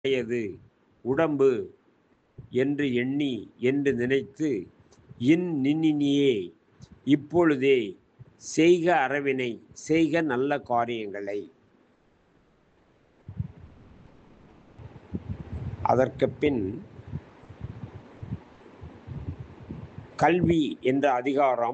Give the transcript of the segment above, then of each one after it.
உடையது உடம்பு என்று எண்ணி என்று நினைத்து இன் நின்னினியே இப்பொழுதே செய்க அறவினை செய்க நல்ல காரியங்களை அதற்கு பின் கல்வி என்ற அதிகாரம்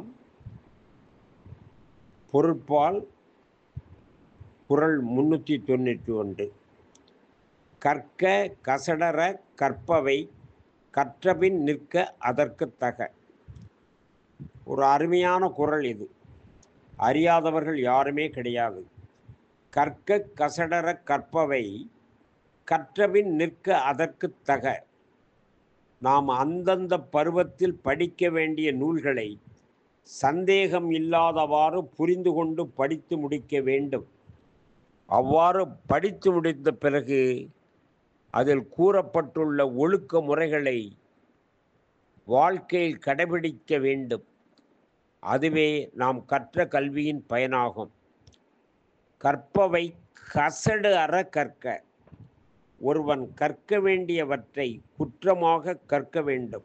பொருட்பால் குரல் முன்னூற்றி தொண்ணூற்றி ஒன்று கற்க கசடர கற்பவை கற்றபின் நிற்க அதற்கு தக ஒரு அருமையான குரல் இது அறியாதவர்கள் யாருமே கிடையாது கற்க கசடர கற்பவை கற்றபின் நிற்க அதற்கு தக நாம் அந்தந்த பருவத்தில் படிக்க வேண்டிய நூல்களை சந்தேகம் இல்லாதவாறு புரிந்து கொண்டு படித்து முடிக்க வேண்டும் அவ்வாறு படித்து முடித்த பிறகு அதில் கூறப்பட்டுள்ள ஒழுக்க முறைகளை வாழ்க்கையில் கடைபிடிக்க வேண்டும் அதுவே நாம் கற்ற கல்வியின் பயனாகும் கற்பவை கசடு அற கற்க ஒருவன் கற்க வேண்டியவற்றை குற்றமாக கற்க வேண்டும்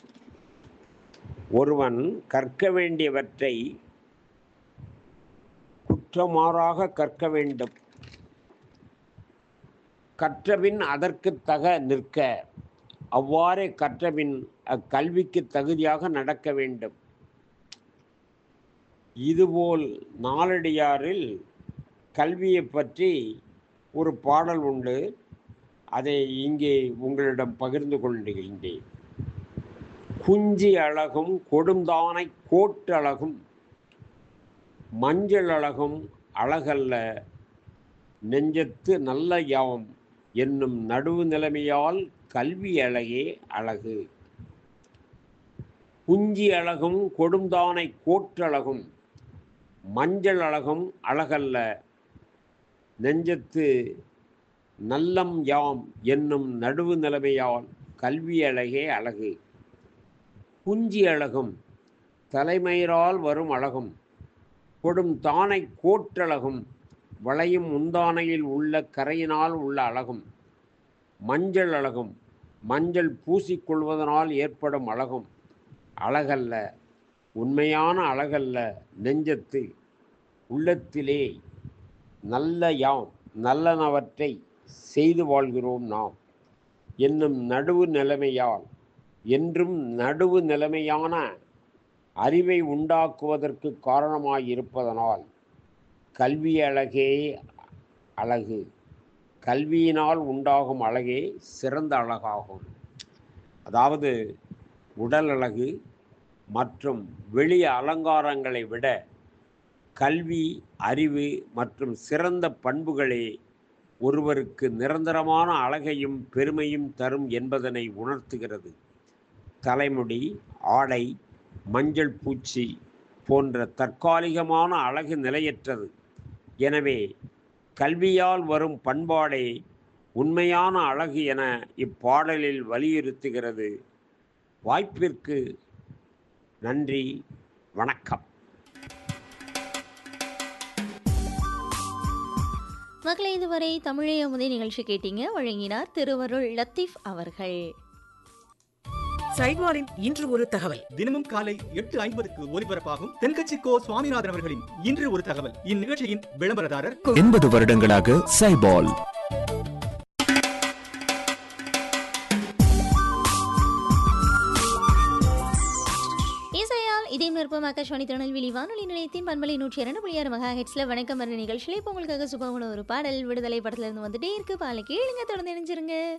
ஒருவன் கற்க வேண்டியவற்றை குற்றமாறாக கற்க வேண்டும் கற்றபின் அதற்கு தக நிற்க அவ்வாறே கற்றபின் அக்கல்விக்கு தகுதியாக நடக்க வேண்டும் இதுபோல் நாளடியாரில் கல்வியை பற்றி ஒரு பாடல் உண்டு அதை இங்கே உங்களிடம் பகிர்ந்து கொள்கின்றேன் குஞ்சி அழகும் கொடுந்தானை கோட்டு அழகும் மஞ்சள் அழகும் அழகல்ல நெஞ்சத்து நல்ல யாம் என்னும் நடுவு நிலைமையால் கல்வி அழகே அழகு குஞ்சி அழகும் கொடுந்தானை கோற்றழகும் மஞ்சள் அழகும் அழகல்ல நெஞ்சத்து நல்லம் யாம் என்னும் நடுவு நிலைமையால் கல்வி அழகே அழகு குஞ்சி அழகும் தலைமயிரால் வரும் அழகும் கொடும் தானை கோற்றழகும் வளையும் முந்தானையில் உள்ள கரையினால் உள்ள அழகும் மஞ்சள் அழகும் மஞ்சள் பூசிக்கொள்வதனால் ஏற்படும் அழகும் அழகல்ல உண்மையான அழகல்ல நெஞ்சத்து உள்ளத்திலே நல்ல யாம் நல்லனவற்றை செய்து வாழ்கிறோம் நாம் என்னும் நடுவு நிலைமையால் என்றும் நடுவு நிலைமையான அறிவை உண்டாக்குவதற்கு காரணமாயிருப்பதனால் கல்வி அழகே அழகு கல்வியினால் உண்டாகும் அழகே சிறந்த அழகாகும் அதாவது உடல் அழகு மற்றும் வெளி அலங்காரங்களை விட கல்வி அறிவு மற்றும் சிறந்த பண்புகளே ஒருவருக்கு நிரந்தரமான அழகையும் பெருமையும் தரும் என்பதனை உணர்த்துகிறது தலைமுடி ஆடை மஞ்சள் பூச்சி போன்ற தற்காலிகமான அழகு நிலையற்றது எனவே கல்வியால் வரும் பண்பாடே உண்மையான அழகு என இப்பாடலில் வலியுறுத்துகிறது வாய்ப்பிற்கு நன்றி வணக்கம் மக்களை இதுவரை தமிழே அமுதே நிகழ்ச்சி கேட்டீங்க வழங்கினார் திருவருள் லத்தீஃப் அவர்கள் சைட்வாரின் இன்று ஒரு தகவல் தினமும் காலை எட்டு ஐம்பதுக்கு ஒலிபரப்பாகும் தென்கட்சி கோ சுவாமிநாதன் அவர்களின் இன்று ஒரு தகவல் இந்நிகழ்ச்சியின் விளம்பரதாரர் எண்பது வருடங்களாக சைபால் இசையால் இதே விருப்பம் ஆகாஷ்வாணி திருநெல்வேலி வானொலி நிலையத்தின் பண்பலை நூற்றி இரண்டு புள்ளி ஆறு மெகா ஹெட்ஸ்ல வணக்கம் வர நிகழ்ச்சியில் இப்போ உங்களுக்காக சுபமான ஒரு பாடல் விடுதலை படத்துல இருந்து வந்துட்டே இருக்கு பாலை கேளுங்க தொடர்ந்து இணைஞ்சிருங்க